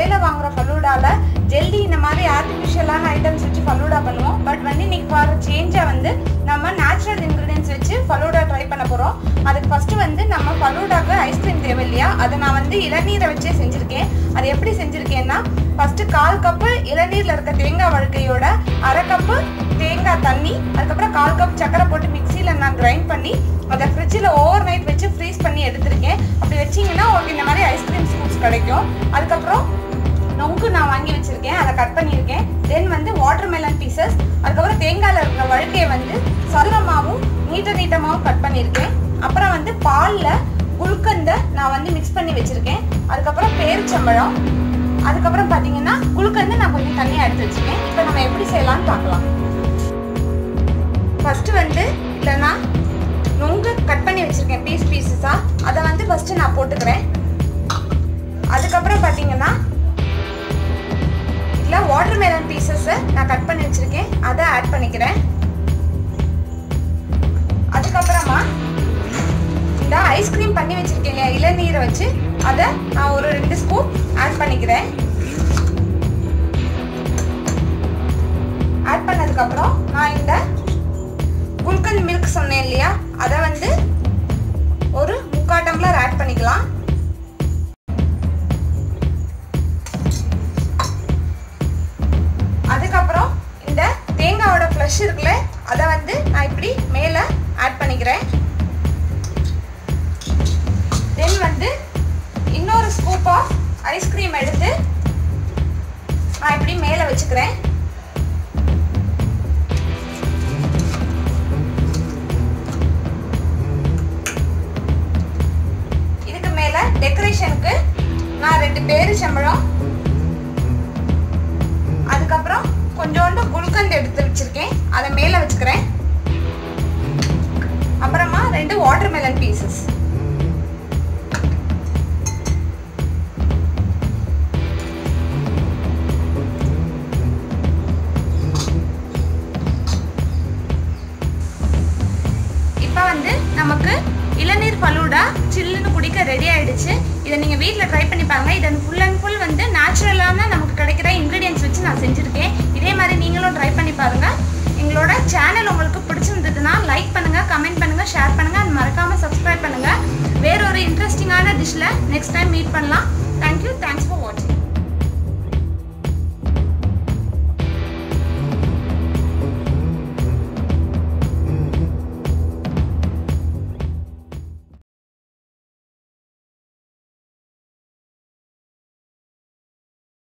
கடையில் வாங்குற ஃபலூடால ஜெல்லி இந்த மாதிரி ஆர்டிஃபிஷியலான ஐட்டம்ஸ் வச்சு ஃபலூடா பண்ணுவோம் பட் வந்து இன்னைக்கு வர சேஞ்சை வந்து நம்ம நேச்சுரல் இன்க்ரீடியன்ஸ் வச்சு ஃபலூடா ட்ரை பண்ண போகிறோம் அதுக்கு ஃபஸ்ட்டு வந்து நம்ம ஃபலூடாக்கு ஐஸ்கிரீம் தேவை இல்லையா அதை நான் வந்து இளநீரை வச்சே செஞ்சுருக்கேன் அது எப்படி செஞ்சுருக்கேன்னா ஃபஸ்ட்டு கால் கப்பு இளநீரில் இருக்க தேங்காய் வழுக்கையோட அரை கப்பு தேங்காய் தண்ணி அதுக்கப்புறம் கால் கப் சக்கரை போட்டு மிக்சியில் நான் கிரைண்ட் பண்ணி அதை ஃப்ரிட்ஜில் ஓவர் நைட் வச்சு ஃப்ரீஸ் பண்ணி எடுத்திருக்கேன் அப்படி வச்சிங்கன்னா உங்களுக்கு இந்த மாதிரி ஐஸ்கிரீம் ஸ்கூப்ஸ் கிடைக்கும் அதுக்கப்புறம் நொங்கு நான் வாங்கி வச்சிருக்கேன் அதை கட் பண்ணியிருக்கேன் தென் வந்து வாட்டர் மெலன் பீசஸ் அதுக்கப்புறம் தேங்காயில் இருக்கிற வழுக்கையை வந்து சதுரமாகவும் நீட்ட நீட்டமாகவும் கட் பண்ணியிருக்கேன் அப்புறம் வந்து பாலில் குல்கந்தை நான் வந்து மிக்ஸ் பண்ணி வச்சிருக்கேன் அதுக்கப்புறம் பேரிச்சம்பழம் அதுக்கப்புறம் பார்த்தீங்கன்னா குல்கந்து நான் கொஞ்சம் தண்ணியாக எடுத்து வச்சிருக்கேன் இப்போ நம்ம எப்படி செய்யலாம்னு பார்க்கலாம் ஃபஸ்ட்டு வந்து இல்லைன்னா நொங்கு கட் பண்ணி வச்சிருக்கேன் பீஸ் பீசஸாக அதை வந்து ஃபஸ்ட்டு நான் போட்டுக்கிறேன் அதுக்கப்புறம் பார்த்தீங்கன்னா இல்லை வாட்டர் மெலன் பீசஸை நான் கட் பண்ணி வச்சிருக்கேன் அதை ஆட் பண்ணிக்கிறேன் அதுக்கப்புறமா இந்த ஐஸ்கிரீம் பண்ணி வச்சிருக்கேன் இல்லையா இளநீரை வச்சு அதை நான் ஒரு ரெண்டு ஸ்கூப் ஆட் பண்ணிக்கிறேன் ஆட் பண்ணதுக்கப்புறம் நான் இந்த குல்கந்த் மில்க் சொன்னேன் இல்லையா அதை வந்து ஒரு முக்கால் டம்ளர் ஆட் பண்ணிக்கலாம் அதுக்கப்புறம் இந்த தேங்காயோட ஃப்ளஷ் இருக்குல்ல அதை வந்து நான் இப்படி மேலே ஆட் பண்ணிக்கிறேன் தென் வந்து இன்னொரு ஸ்கூப் ஆஃப் ஐஸ்கிரீம் எடுத்து நான் இப்படி மேலே வச்சுக்கிறேன் இதுக்கு மேலே டெக்கரேஷனுக்கு நான் ரெண்டு பேரிச்சம்பழம் அதுக்கப்புறம் கொஞ்சோண்டு குல்கந்த் எடுத்து வச்சிருக்கேன் அதை மேலே வச்சுக்கிறேன் அப்புறமா ரெண்டு வாட்டர் மெலன் பீசஸ் இப்போ வந்து நமக்கு இளநீர் ஃபலூடா சில்லுன்னு குடிக்க ரெடி ஆயிடுச்சு இதை நீங்கள் வீட்டில் ட்ரை பண்ணி பாருங்க இதை ஃபுல் அண்ட் ஃபுல் வந்து நேச்சுரலான நமக்கு கிடைக்கிற இன்க்ரீடியன்ஸ் வச்சு நான் செஞ்சுருக்கேன் இதே மாதிரி நீங்களும் ட்ரை பண்ணி பாருங்க எங்களோட சேனல் உங்களுக்கு பிடிச்சிருந்ததுன்னா லைக் பண்ணுங்க கமெண்ட் பண்ணுங்க ஷேர் பண்ணுங்க and மறக்காம சப்ஸ்கிரைப் பண்ணுங்க வேற ஒரு இன்ட்ரெஸ்டிங்கான டிஷ்ல நெக்ஸ்ட் டைம் மீட் பண்ணலாம் தேங்க்யூ தேங்க்ஸ் ஃபார் வாட்சிங்